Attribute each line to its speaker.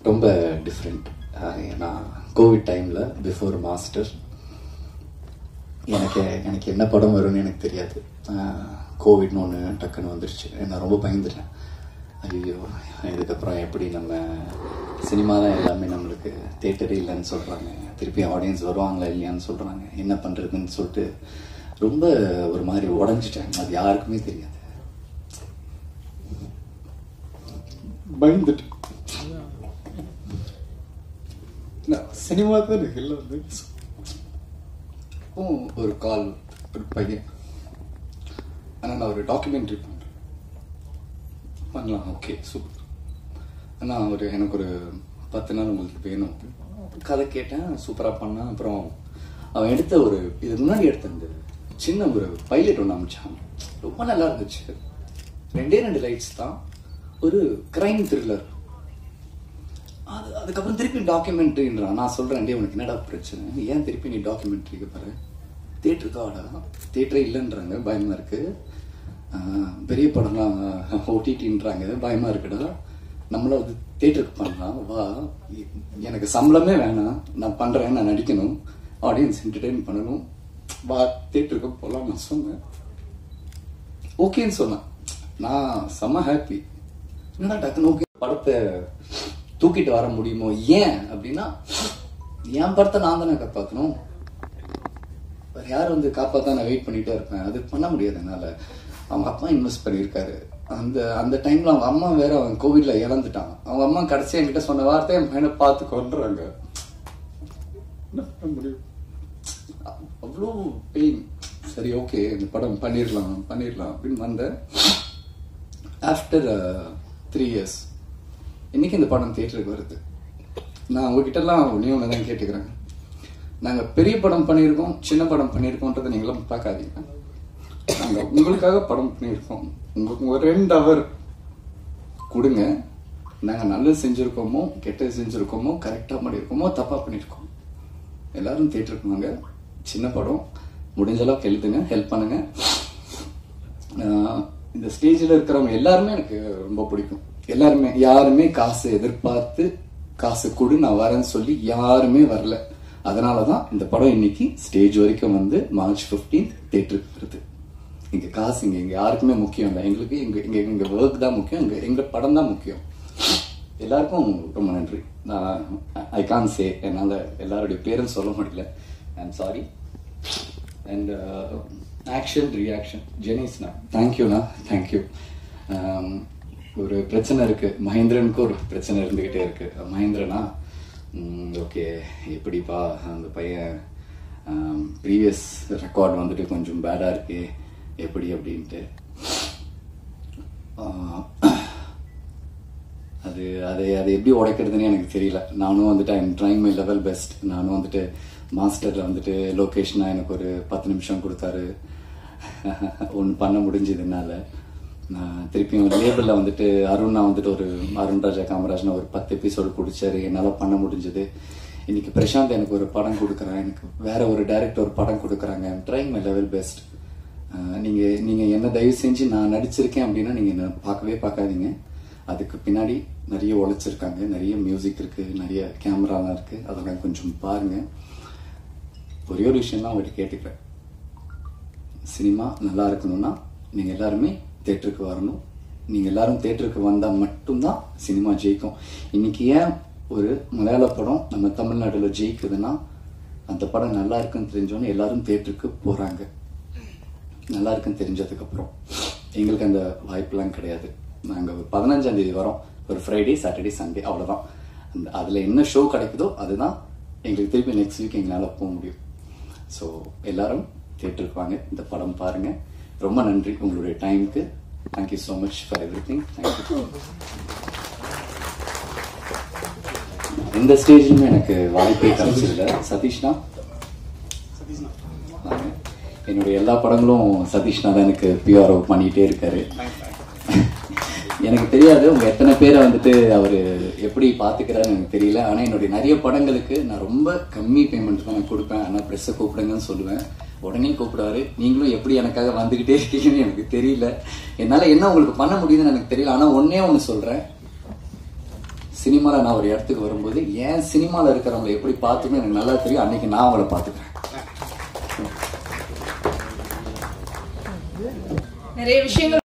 Speaker 1: ரொம்ப டிஃப்ரெண்ட் ஏன்னா கோவிட் டைமில் பிஃபோர் மாஸ்டர் எனக்கு எனக்கு என்ன படம் வரும்னு எனக்கு தெரியாது கோவிட்னு ஒன்று டக்குன்னு வந்துருச்சு நான் ரொம்ப பயந்துட்டேன் ஐயோ இதுக்கப்புறம் எப்படி நம்ம சினிமா தான் எல்லாமே நம்மளுக்கு தேட்டரே இல்லைன்னு சொல்கிறாங்க திருப்பி ஆடியன்ஸ் வருவாங்களா இல்லையான்னு சொல்கிறாங்க என்ன பண்ணுறதுன்னு சொல்லிட்டு ரொம்ப ஒரு மாதிரி உடஞ்சிட்டேன் அது யாருக்குமே தெரியாது பயந்துட்டு சினிமா தான் எனக்கு எல்லாம் வந்து அப்போ ஒரு கால் ஒரு பையன் ஆனால் நான் ஒரு டாக்குமெண்ட்ரி பண்ணுறேன் பண்ணலாம் ஓகே சூப்பர் ஆனால் ஒரு எனக்கு ஒரு பத்து நாள் உங்களுக்கு வேணும் கதை கேட்டேன் சூப்பராக பண்ணேன் அப்புறம் அவன் எடுத்த ஒரு இது முன்னாடி எடுத்த அந்த சின்ன ஒரு பைலட் ஒன்று அமைச்சான் ரொம்ப நல்லா இருந்துச்சு ரெண்டே ரெண்டு லைட்ஸ் தான் ஒரு கிரைம் த்ரில்லர் அது அதுக்கப்புறம் திருப்பி டாக்குமெண்ட்ரின்றான் நான் சொல்கிறேன் டே உனக்கு என்னடா பிரச்சனை ஏன் திருப்பி நீ டாக்குமெண்ட்ரிக்கு பாரு தேட்டருக்கு வாடா தேட்டரே இல்லைன்றாங்க பயமாக இருக்குது பெரிய படம்லாம் ஓடிடின்றாங்க பயமாக இருக்குடா நம்மளும் அது தேட்டருக்கு பண்ணலாம் வா எனக்கு சம்பளமே வேணாம் நான் பண்ணுறேன் நான் நடிக்கணும் ஆடியன்ஸ் என்டர்டெயின் பண்ணணும் வா தேட்டருக்கு போகலாம் நான் சொன்னேன் ஓகேன்னு சொன்னேன் நான் செம்ம ஹாப்பி என்னடா டக்குன்னு ஓகே படத்தை தூக்கிட்டு வர முடியுமோ ஏன் அப்படின்னா என் படத்தை நான் தானே காப்பாற்றணும் வேற யார் வந்து காப்பாற்ற நான் வெயிட் பண்ணிட்டே இருப்பேன் அது பண்ண முடியாது என்னால் அவங்க அப்பா இன்வெஸ்ட் பண்ணியிருக்காரு அந்த அந்த டைம்ல அவங்க அம்மா வேற அவன் கோவிட்ல இறந்துட்டான் அவங்க அம்மா கடைசி என்கிட்ட சொன்ன வார்த்தை என் பையனை பார்த்து கொண்டுறாங்க என்ன பண்ண முடியும் அவ்வளோ பெயின் சரி ஓகே இந்த படம் பண்ணிடலாம் பண்ணிடலாம் அப்படின்னு வந்தேன் ஆஃப்டர் த்ரீ இயர்ஸ் இன்னைக்கு இந்த படம் தியேட்டருக்கு வருது நான் உங்ககிட்டலாம் ஒன்றே ஒன்று தான் கேட்டுக்கிறேன் நாங்கள் பெரிய படம் பண்ணியிருக்கோம் சின்ன படம் பண்ணியிருக்கோன்றதை நீங்களும் பார்க்காதீங்க நாங்கள் உங்களுக்காக படம் பண்ணியிருக்கோம் உங்களுக்கு ஒரு ரெண்டு ஹவர் கொடுங்க நாங்கள் நல்லது செஞ்சுருக்கோமோ கெட்டது செஞ்சுருக்கோமோ கரெக்டாக பண்ணியிருக்கோமோ தப்பாக பண்ணியிருக்கோம் எல்லாரும் தேட்டருக்கு வாங்க சின்ன படம் முடிஞ்ச அளவுக்கு எழுதுங்க ஹெல்ப் பண்ணுங்க இந்த ஸ்டேஜில் இருக்கிறவங்க எல்லாருமே எனக்கு ரொம்ப பிடிக்கும் எல்லாருமே யாருமே காசு எதிர்பார்த்து காசு கொடு நான் வரேன்னு சொல்லி யாருமே வரல அதனால தான் இந்த படம் இன்னைக்கு ஸ்டேஜ் வரைக்கும் வந்து மார்ச் ஃபிஃப்டீன்த் தேட்டருக்கு வருது இங்க காசு இங்க இங்க யாருக்குமே முக்கியம் இல்லை எங்களுக்கு இங்க இங்க எங்க ஒர்க் தான் முக்கியம் இங்க எங்க படம் தான் முக்கியம் எல்லாருக்கும் ரொம்ப நன்றி நான் ஐ கான் சே என்னால் எல்லாருடைய பேரும் சொல்ல முடியல I am sorry and action reaction ஜெனிஸ்ண்ணா தேங்க்யூண்ணா தேங்க்யூ ஒரு பிரச்சனை இருக்கு மகேந்திரனுக்கு ஒரு பிரச்சனை இருந்துகிட்டே இருக்கு மகேந்திரனா ஓகே எப்படிப்பா அந்த பையன் ப்ரீவியஸ் ரெக்கார்ட் வந்துட்டு கொஞ்சம் பேடாக இருக்கு எப்படி அப்படின்ட்டு அது அதை அதை எப்படி உடைக்கிறதுன்னு எனக்கு தெரியல நானும் வந்துட்டு I'm trying my level best நானும் வந்துட்டு மாஸ்டரில் வந்துட்டு லொக்கேஷனாக எனக்கு ஒரு பத்து நிமிஷம் கொடுத்தாரு ஒன்று பண்ண முடிஞ்சதுனால நான் திருப்பியும் லேபிளில் வந்துட்டு அருணா வந்துட்டு ஒரு அருண் ராஜா காமராஜ்னு ஒரு பத்து எபிசோடு பிடிச்சாரு என்னால் பண்ண முடிஞ்சது இன்னைக்கு பிரசாந்த் எனக்கு ஒரு படம் கொடுக்குறான் எனக்கு வேற ஒரு டைரக்டர் ஒரு படம் கொடுக்குறாங்க ட்ரைங் மை லெவல் பெஸ்ட் நீங்கள் நீங்கள் என்ன தயவு செஞ்சு நான் நடிச்சிருக்கேன் அப்படின்னா நீங்கள் என்ன பார்க்கவே பார்க்காதீங்க அதுக்கு பின்னாடி நிறைய உழைச்சிருக்காங்க நிறைய மியூசிக் இருக்குது நிறைய கேமராலாம் இருக்குது அதெல்லாம் கொஞ்சம் பாருங்கள் ஒரே ஒரு விஷயம் தான் அவங்ககிட்ட கேட்டுக்கிறேன் சினிமா நல்லா இருக்கணும்னா நீங்கள் எல்லாருமே தேட்டருக்கு வரணும் நீங்கள் எல்லாரும் தேட்டருக்கு வந்தால் மட்டும்தான் சினிமா ஜெயிக்கும் இன்னைக்கு ஏன் ஒரு மலையாள படம் நம்ம தமிழ்நாட்டில் ஜெயிக்குதுன்னா அந்த படம் நல்லா இருக்குன்னு தெரிஞ்சோன்னே எல்லாரும் தேட்டருக்கு போகிறாங்க நல்லா இருக்குன்னு தெரிஞ்சதுக்கப்புறம் எங்களுக்கு அந்த வாய்ப்பெல்லாம் கிடையாது நாங்கள் ஒரு பதினஞ்சாம் தேதி வரோம் ஒரு ஃப்ரைடே சாட்டர்டே சண்டே அவ்வளோதான் அந்த அதில் என்ன ஷோ கிடைக்குதோ அதுதான் எங்களுக்கு திருப்பி நெக்ஸ்ட் வீக் எங்களால் போக முடியும் ஸோ எல்லாரும் தேட்டருக்கு வாங்க இந்த படம் பாருங்க ரொம்ப நன்றி உங்களுடைய டைமுக்கு thank you so much for every thing எந்த ஸ்டேஜ்லையுமே எனக்கு வாய்ப்பே கிடைச்சதில்ல சதீஷ்னா வாங்க. என்னுடைய எல்லா படங்களும் சதீஷ்னா தான் எனக்கு பிஆர்ஓ பண்ணிட்டே இருக்காரு எனக்கு தெரியாது உங்க எத்தனை பேரை வந்துட்டு அவர் எப்படி பாத்துக்கிறாருன்னு எனக்கு தெரியல ஆனா என்னுடைய நிறைய படங்களுக்கு நான் ரொம்ப கம்மி பேமெண்ட் தான் நான் கொடுப்பேன் ஆனா ப்ரெஸ்ஸை கூப்பிடுங்கன்னு சொல்லுவேன் உடனே கூப்பிடுவாரு நீங்களும் எப்படி எனக்காக வந்துகிட்டே இருக்கீங்கன்னு எனக்கு தெரியல என்னால என்ன உங்களுக்கு பண்ண முடியுதுன்னு எனக்கு தெரியல ஆனா ஒன்னே ஒன்று சொல்றேன் சினிமாவில் நான் ஒரு இடத்துக்கு வரும்போது ஏன் சினிமாவில் இருக்கிறவங்களை எப்படி பார்த்துக்கணும் எனக்கு நல்லா தெரியும் அன்னைக்கு நான் அவங்கள பார்த்துக்கிறேன்
Speaker 2: நிறைய விஷயங்கள்